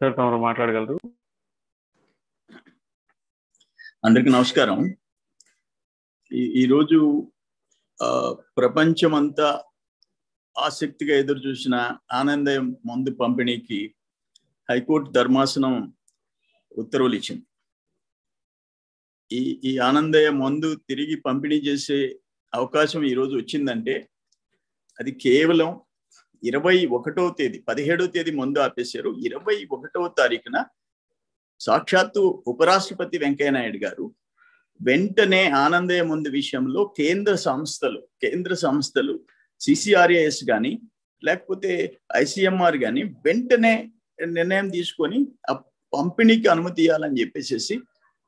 sir తమరు మాట్లాడగలరు అందరికి నమస్కారం ఈ- ఈరోజు ఆ, ప్రపంచమంతా ఆసక్తిగా ఎదురు చూసిన ఆనందం మందు పంపిణీకి హైకోర్టు ధర్మాసనం ఉత్తర్వులు ఇచ్చింది ఈ ఈ ఆనందయ మందు తిరిగి పంపిణీ చేసే అవకాశం ఈరోజు వచ్చిందంటే అది కేవలం ఇరవై ఒకటో తేదీ పదిహేడో తేదీ మందు ఆపేశారు ఇరవై ఒకటవ తారీఖున సాక్షాత్తు ఉపరాష్ట్రపతి వెంకయ్య నాయుడు గారు వెంటనే ఆనందయ ముందు విషయంలో కేంద్ర సంస్థలు కేంద్ర సంస్థలు సిసిఆర్ఏఎస్ కానీ లేకపోతే ఐసిఎంఆర్ కానీ వెంటనే నిర్ణయం తీసుకొని ఆ పంపిణీకి అనుమతి ఇవ్వాలని చెప్పేసి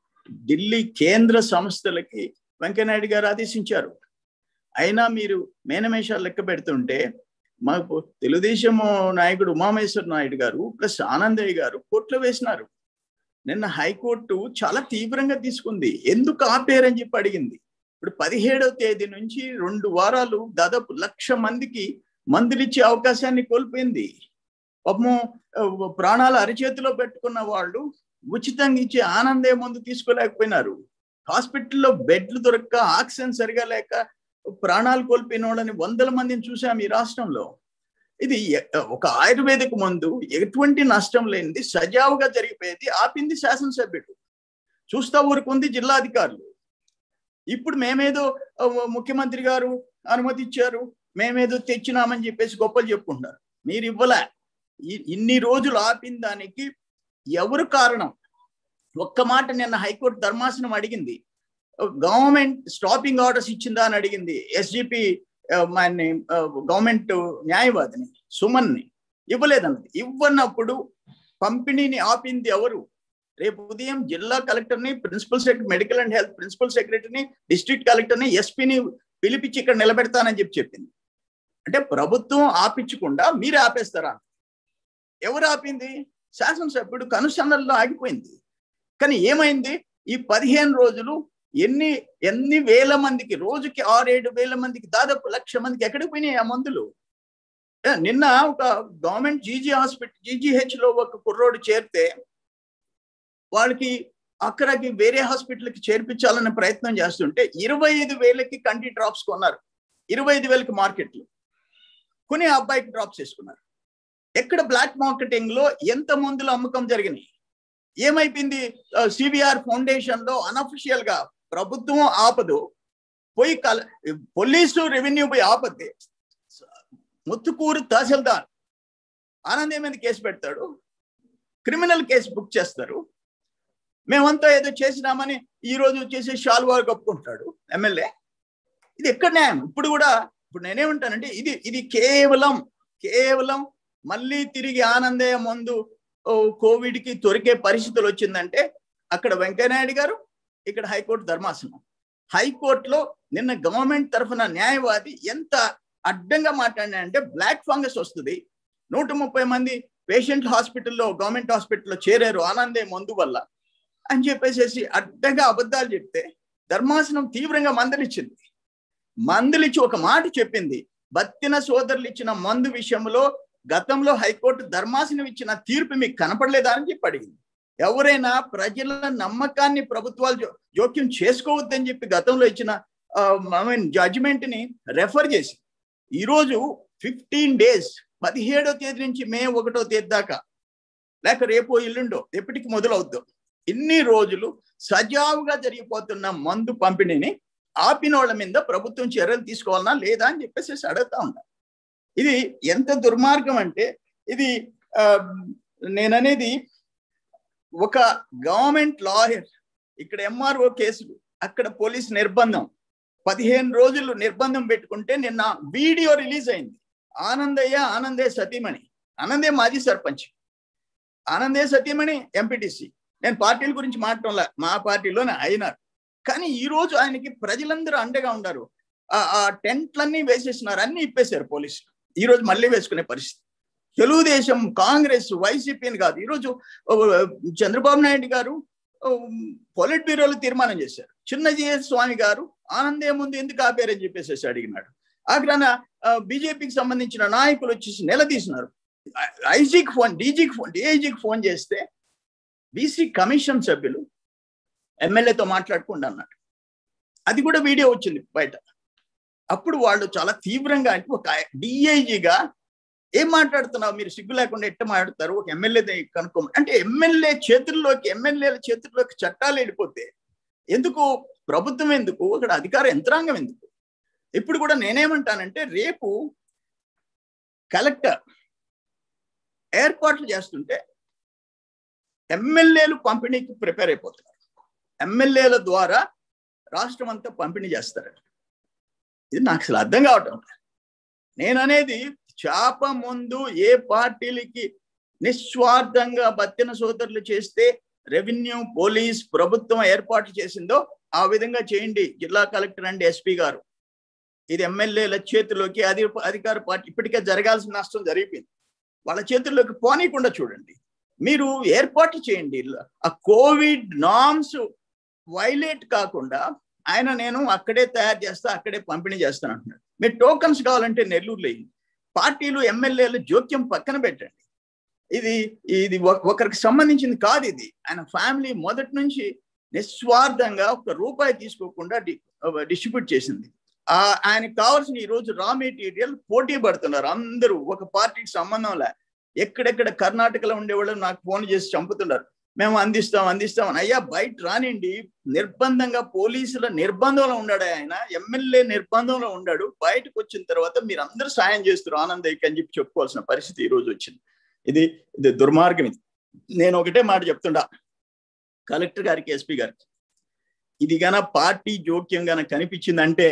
ఢిల్లీ కేంద్ర సంస్థలకి వెంకయ్యనాయుడు గారు ఆదేశించారు అయినా మీరు మేనమేషాలు లెక్క పెడుతుంటే మాకు తెలుగుదేశం నాయకుడు ఉమామేశ్వర నాయుడు గారు ప్లస్ ఆనందయ్య గారు కోర్టులో వేసినారు నిన్న హైకోర్టు చాలా తీవ్రంగా తీసుకుంది ఎందుకు ఆపేరని చెప్పి అడిగింది ఇప్పుడు పదిహేడవ తేదీ నుంచి రెండు వారాలు దాదాపు లక్ష మందికి మందులిచ్చే అవకాశాన్ని కోల్పోయింది పాపము ఆ, ప్రాణాలు అరిచేతిలో పెట్టుకున్న వాళ్ళు ఉచితంగా ఇచ్చే ఆనందే మందు తీసుకోలేకపోయినారు హాస్పిటల్లో బెడ్లు దొరక్క ఆక్సిజన్ సరిగా లేక ప్రాణాలు కోల్పోయిన వాళ్ళని వందల మందిని చూసాం ఈ రాష్ట్రంలో ఇది ఎ- ఒక ఆయుర్వేదిక మందు ఎటువంటి నష్టం లేనిది సజావుగా జరిగిపోయేది ఆపింది శాసనసభ్యుడు చూస్తా ఊరుకుంది జిల్లాధికారులు ఇప్పుడు మేమేదో ఆ, ముఖ్యమంత్రి గారు అనుమతి ఇచ్చారు మేమేదో తెచ్చినామని చెప్పేసి గొప్పలు చెప్పుకుంటారు మీరు ఇవ్వలే ఈ- ఇన్ని రోజులు ఆపిన దానికి ఎవరు కారణం ఒక్క మాట నిన్న హైకోర్టు ధర్మాసనం అడిగింది గవర్నమెంట్ స్టాపింగ్ ఆర్డర్స్ ఇచ్చిందా అని అడిగింది ఎస్జిపి మన గవర్నమెంట్ న్యాయవాదిని సుమన్ని ఇవ్వలేదన్నది ఇవ్వనప్పుడు పంపిణీని ఆపింది ఎవరు రేపు ఉదయం జిల్లా కలెక్టర్ని principal secretary medical and health principal సెక్రటరీని డిస్ట్రిక్ట్ కలెక్టర్ని ఎస్పీని పిలిపించి ఇక్కడ నిలబెడతానని చెప్పి చెప్పింది అంటే ప్రభుత్వం ఆపించకుండా మీరు ఆపేస్తారా ఎవరు ఆపింది శాసనసభ్యుడు కనుసన్నల్లో ఆగిపోయింది కానీ ఏమైంది ఈ పదిహేను రోజులు ఎన్ని ఎన్ని వేల మందికి రోజుకి ఆరేడు వేల మందికి దాదాపు లక్ష మందికి ఎక్కడికి పోయినాయి ఆ మందులు ఏ, నిన్న ఒక గవర్నమెంట్ జీజీ హాస్పిటల్ జీజీహెచ్ లో ఒక కుర్రోడు చేరితే వాళ్ళకి అక్కడికి వేరే హాస్పిటల్కి చేర్పించాలనే ప్రయత్నం చేస్తుంటే ఇరవై ఐదు వేలకి కంటి డ్రాప్స్ కొన్నారు ఇరవై ఐదు వేలకి మార్కెట్లు కొని ఆ అబ్బాయికి డ్రాప్స్ వేసుకున్నారు ఎక్కడ బ్లాక్ మార్కెటింగ్ లో ఎంత మందులు అమ్మకం జరిగినాయి ఏమైపోయింది సివిఆర్ ఫౌండేషన్ లో అనఫిషియల్ గా ప్రభుత్వం ఆపదు పోయి కల పోలీసు రెవెన్యూ పోయి ఆపద్ది ముత్తుకూరు తహసీల్దార్ ఆనందం మీద కేసు పెడతాడు క్రిమినల్ కేసు బుక్ చేస్తారు మేమంతా ఏదో చేసినామని ఈ రోజు వచ్చేసి షాల్వా కప్పుకుంటాడు ఎమ్మెల్యే ఇది ఎక్కడ న్యాయం ఇప్పుడు కూడా ఇప్పుడు నేనేమంటానంటే ఇది ఇది కేవలం కేవలం మళ్ళీ తిరిగి ఆనందయ్య ముందు ఓ, కోవిడ్ కి దొరికే పరిస్థితులు వచ్చిందంటే అక్కడ వెంకయ్యనాయుడు గారు ఇక్కడ హైకోర్టు ధర్మాసనం హైకోర్టులో నిన్న గవర్నమెంట్ తరఫున న్యాయవాది ఎంత అడ్డంగా మాట్లాడినాడంటే బ్లాక్ ఫంగస్ వస్తుంది నూట ముప్పై మంది పేషెంట్ హాస్పిటల్లో గవర్నమెంట్ హాస్పిటల్లో చేరారు ఆనందే మందు వల్ల అని చెప్పేసి అడ్డంగా అబద్ధాలు చెప్తే ధర్మాసనం తీవ్రంగా మందలిచ్చింది మందులిచ్చి ఒక మాట చెప్పింది బత్తిన సోదరులు ఇచ్చిన మందు విషయంలో గతంలో హైకోర్టు ధర్మాసనం ఇచ్చిన తీర్పు మీకు కనపడలేదా అని చెప్పి అడిగింది ఎవరైనా ప్రజల నమ్మకాన్ని ప్రభుత్వాలు జో- జోక్యం చేసుకోవద్దని చెప్పి గతంలో ఇచ్చిన జడ్జిమెంట్ ని రెఫర్ చేసి ఈరోజు ఫిఫ్టీన్ డేస్ పదిహేడో తేదీ నుంచి మే ఒకటో తేదీ దాకా లేక రేపు ఎల్లుండో ఎప్పటికి మొదలవుద్దో ఇన్ని రోజులు సజావుగా జరిగిపోతున్న మందు పంపిణీని ఆపిన వాళ్ళ మీద ప్రభుత్వం చర్యలు తీసుకోవాలన్నా లేదా అని చెప్పేసి అడుగుతా ఉంటా ఇది ఎంత దుర్మార్గం అంటే ఇది ఆ, నేననేది ఒక గవర్నమెంట్ లాయర్ ఇక్కడ ఎంఆర్ఓ కేసులు అక్కడ పోలీస్ నిర్బంధం పదిహేను రోజులు నిర్బంధం పెట్టుకుంటే నిన్న వీడియో రిలీజ్ అయింది ఆనందయ్య ఆనందయ్య సతీమణి ఆనందే మాజీ సర్పంచ్ ఆనందే సతీమణి ఎంపీటీసీ నేను పార్టీల గురించి మాట్లాడలే మా పార్టీలోనే అయినారు కానీ ఈ రోజు ఆయనకి ప్రజలందరూ అండగా ఉన్నారు ఆ- ఆ టెంట్లన్నీ వేసేసినారు అన్ని ఇప్పేశారు పోలీసులు ఈ రోజు మళ్ళీ వేసుకునే పరిస్థితి తెలుగుదేశం కాంగ్రెస్ వైసీపీని కాదు ఈరోజు ఓ, చంద్రబాబు నాయుడు గారు ఓ, పొలిట్ బ్యూరోలో తీర్మానం చేశారు చిన్నజీయ స్వామి గారు ఆనందే ముందు ఎందుకు ఆపారని చెప్పేసి అడిగినాడు అక్కడ బీజేపీకి సంబంధించిన నాయకులు వచ్చేసి నిలదీసినారు ఐజీకి ఫోన్ డీజీకి ఫోన్ డిఐజీకి ఫోన్ చేస్తే బీసీ కమిషన్ సభ్యులు ఎమ్మెల్యేతో మాట్లాడకుండా అన్నాడు అది కూడా వీడియో వచ్చింది బయట అప్పుడు వాళ్ళు చాలా తీవ్రంగా అంటే ఒక డిఐజీగా ఏం మాట్లాడుతున్నావు మీరు సిగ్గు లేకుండా ఎట్ట మాట్లాడతారు ఒక ఎమ్మెల్యే కనుక్కో అంటే ఎమ్మెల్యే చేతుల్లోకి ఎమ్మెల్యేల చేతుల్లోకి చట్టాలు వెళ్ళిపోతే ఎందుకు ప్రభుత్వం ఎందుకు అక్కడ అధికార యంత్రాంగం ఎందుకు ఇప్పుడు కూడా నేనేమంటానంటే రేపు కలెక్టర్ ఏర్పాట్లు చేస్తుంటే ఎమ్మెల్యేలు పంపిణీకి ప్రిపేర్ అయిపోతున్నారు ఎమ్మెల్యేల ద్వారా రాష్ట్రం అంతా పంపిణీ చేస్తారు ఇది నాకు అసలు అర్థం కావటం నేను అనేది చాప ముందు ఏ పార్టీలకి నిస్వార్థంగా బత్తిన సోదరులు చేస్తే రెవెన్యూ పోలీస్ ప్రభుత్వం ఏర్పాటు చేసిందో ఆ విధంగా చేయండి జిల్లా కలెక్టర్ అండ్ ఎస్పీ గారు ఇది ఎమ్మెల్యేల చేతిలోకి అధి అధికార పార్టీ ఇప్పటికే జరగాల్సిన నష్టం జరిగిపోయింది వాళ్ళ చేతుల్లోకి పోనీకుండా చూడండి మీరు ఏర్పాటు చేయండి ఆ కోవిడ్ నామ్స్ వైలేట్ కాకుండా ఆయన నేను అక్కడే తయారు చేస్తా అక్కడే పంపిణీ చేస్తాను అంటున్నాడు మీరు టోకన్స్ కావాలంటే నెల్లూరులో పార్టీలు ఎమ్మెల్యేలు జోక్యం పక్కన పెట్టండి ఇది ఇది ఒకరికి సంబంధించింది కాదు ఇది ఆయన ఫ్యామిలీ మొదటి నుంచి నిస్వార్థంగా ఒక రూపాయి తీసుకోకుండా డిస్ట్రిబ్యూట్ చేసింది ఆ ఆయనకు కావాల్సిన ఈ రోజు రా మెటీరియల్ పోటీ పడుతున్నారు అందరూ ఒక పార్టీకి సంబంధం లే ఎక్కడెక్కడ కర్ణాటకలో ఉండేవాళ్ళు నాకు ఫోన్ చేసి చంపుతున్నారు మేము అందిస్తాం అందిస్తాం అని అయ్యా బయట రానిండి నిర్బంధంగా పోలీసుల నిర్బంధంలో ఉన్నాడు ఆయన ఎమ్మెల్యే నిర్బంధంలో ఉన్నాడు బయటకు వచ్చిన తర్వాత మీరు అందరూ సాయం చేస్తారు ఆనందయ్యకి అని చెప్పి చెప్పుకోవాల్సిన పరిస్థితి ఈ రోజు వచ్చింది ఇది ఇది దుర్మార్గం ఇది నేను ఒకటే మాట చెప్తుండా కలెక్టర్ గారికి ఎస్పీ గారికి ఇది గన పార్టీ జోక్యం గన కనిపించిందంటే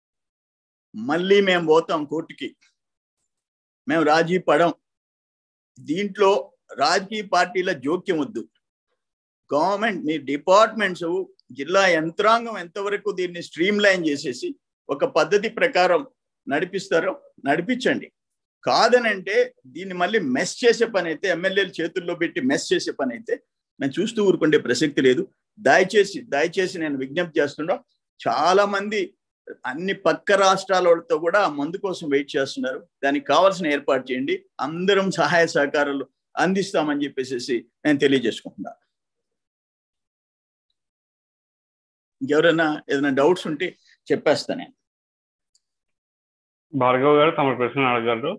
మళ్ళీ మేము పోతాం కోర్టుకి మేము రాజీ పడం దీంట్లో రాజకీయ పార్టీల జోక్యం వద్దు గవర్నమెంట్ మీ డిపార్ట్మెంట్స్ జిల్లా యంత్రాంగం ఎంతవరకు దీన్ని స్ట్రీమ్ లైన్ చేసేసి ఒక పద్ధతి ప్రకారం నడిపిస్తారో నడిపించండి కాదనంటే దీన్ని మళ్ళీ మెస్ చేసే పని అయితే ఎమ్మెల్యేలు చేతుల్లో పెట్టి మెస్ చేసే పని అయితే నేను చూస్తూ ఊరుకుండే ప్రసక్తి లేదు దయచేసి దయచేసి నేను విజ్ఞప్తి చేస్తున్నా చాలా మంది అన్ని పక్క రాష్ట్రాల వాళ్ళతో కూడా ఆ మందు కోసం వెయిట్ చేస్తున్నారు దానికి కావాల్సిన ఏర్పాటు చేయండి అందరం సహాయ సహకారాలు అందిస్తామని చెప్పేసి నేను తెలియజేసుకుంటున్నా ఇంకెవరైనా ఏదైనా డౌట్స్ ఉంటే చెప్పేస్తా నేను భార్గవ్ గారు తమ ప్రశ్న అడగలరు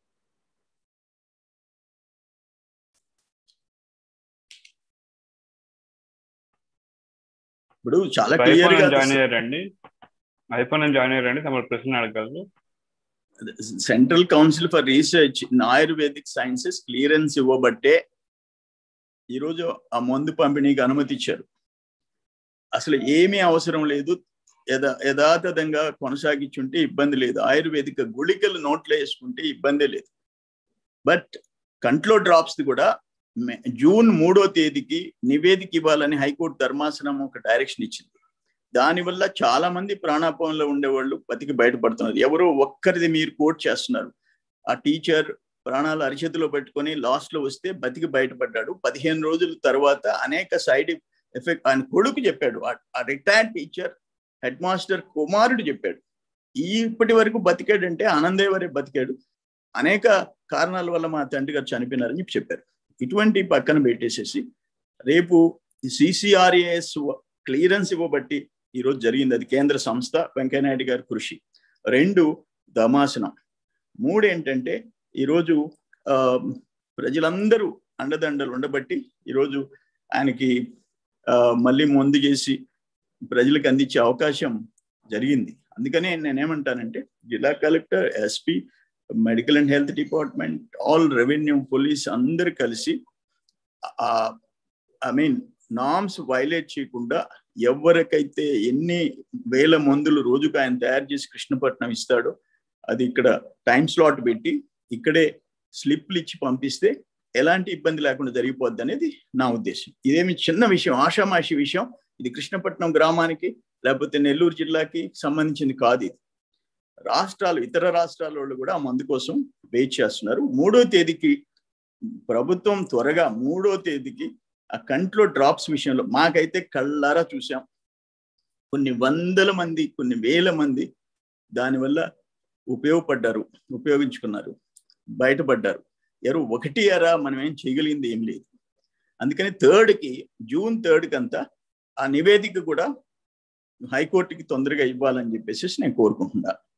ఇప్పుడు చాలా క్లియర్ గా జాయిన్ అయ్యారండి అయిపోయిన జాయిన్ అయ్యారండి తమ ప్రశ్న అడగలరు central council for research in Ayurvedic sciences clearance ఇవ్వబట్టే ఈరోజు ఆ మందు పంపిణీకి అనుమతి ఇచ్చారు అసలు ఏమీ అవసరం లేదు యథా యథాతథంగా కొనసాగించుంటే ఇబ్బంది లేదు ఆయుర్వేదిక గుళికలు నోట్లో వేసుకుంటే ఇబ్బందే లేదు బట్ కంట్లో డ్రాప్స్ కూడా జూన్ మూడో తేదీకి నివేదిక ఇవ్వాలని హైకోర్టు ధర్మాసనం ఒక డైరెక్షన్ ఇచ్చింది దానివల్ల చాలా మంది ప్రాణాపాయంలో ఉండేవాళ్ళు బతికి బయటపడుతున్నారు ఎవరో ఒక్కరిది మీరు కోట్ చేస్తున్నారు ఆ టీచర్ ప్రాణాలు అరిచేతిలో పెట్టుకొని లాస్ట్ లో వస్తే బతికి బయటపడ్డాడు పదిహేను రోజుల తర్వాత అనేక సైడ్ ఎఫెక్ట్ ఆయన కొడుకు చెప్పాడు ఆ రిటైర్డ్ టీచర్ హెడ్ మాస్టర్ కుమారుడు చెప్పాడు ఈ ఇప్పటి వరకు బతికాడంటే ఆనందేవరే బతికాడు అనేక కారణాల వల్ల మా తండ్రి గారు చనిపోయినారని చెప్పి చెప్పారు ఇటువంటి పక్కన పెట్టేసేసి రేపు సిసిఆర్ఏఎస్ క్లియరెన్స్ ఇవ్వబట్టి ఈరోజు జరిగింది అది కేంద్ర సంస్థ వెంకయ్యనాయుడు గారి కృషి రెండు దమాసనం మూడు ఏంటంటే ఈరోజు ప్రజలందరూ అండదండలు ఉండబట్టి ఈరోజు ఆయనకి మళ్ళీ ముందు చేసి ప్రజలకు అందించే అవకాశం జరిగింది అందుకనే నేనేమంటానంటే జిల్లా collector SP medical and health department all revenue police అందరు కలిసి ఐ మీన్ నామ్స్ వైలేట్ చేయకుండా ఎవరికైతే ఎన్ని వేల మందులు రోజుకు ఆయన తయారు చేసి కృష్ణపట్నం ఇస్తాడో అది ఇక్కడ టైం స్లాట్ పెట్టి ఇక్కడే స్లిప్లు ఇచ్చి పంపిస్తే ఎలాంటి ఇబ్బంది లేకుండా జరిగిపోద్ది అనేది నా ఉద్దేశం ఇదేమి చిన్న విషయం ఆషామాషి విషయం ఇది కృష్ణపట్నం గ్రామానికి లేకపోతే నెల్లూరు జిల్లాకి సంబంధించింది కాదు ఇది రాష్ట్రాలు ఇతర రాష్ట్రాల వాళ్ళు కూడా ఆ మందు కోసం వెయిట్ చేస్తున్నారు మూడో తేదీకి ప్రభుత్వం త్వరగా మూడో తేదీకి ఆ కంట్లో డ్రాప్స్ విషయంలో మాకైతే కళ్ళారా చూసాం కొన్ని వందల మంది కొన్ని వేల మంది దానివల్ల ఉపయోగపడ్డారు ఉపయోగించుకున్నారు బయటపడ్డారు ఎరు ఒకటి ఎరా మనం ఏం చేయగలిగింది ఏం లేదు అందుకని థర్డ్కి జూన్ థర్డ్కి అంతా ఆ నివేదిక కూడా హైకోర్టుకి తొందరగా ఇవ్వాలని చెప్పేసి నేను కోరుకుంటున్నాను